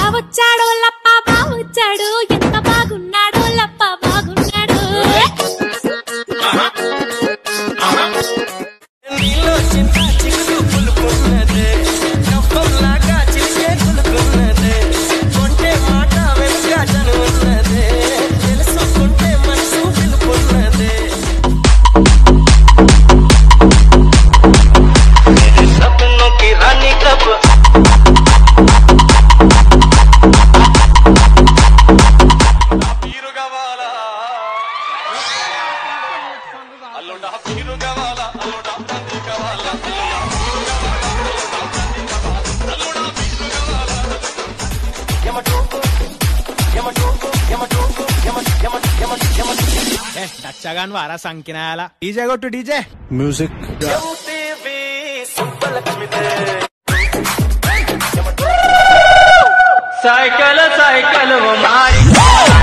బావొచ్చాడు లప్ప బావొచ్చాడు ఎంత బాగున్నాడు లప్ప బాగున్నాడు నీలో చింత చిక్కు పులుకున్నదే కప్పంలాగా చిలికే పులుకున్నదే కొంటే మాట వెనుక చనున్నదే తెలుసుకుంటే మనసు పిలుపున్నదే सपनों की रानी कब పీరు కావాలా అల్లుడా పీరు కావాలా అల్లుడా తండ్రి కావాలా దచ్చగాన్ వారా సంకినాయాల డీజే కొట్టు డీజే టీవీ సుబ్బలక్ష్మిదే సైకిల్ సైకిల్ మారి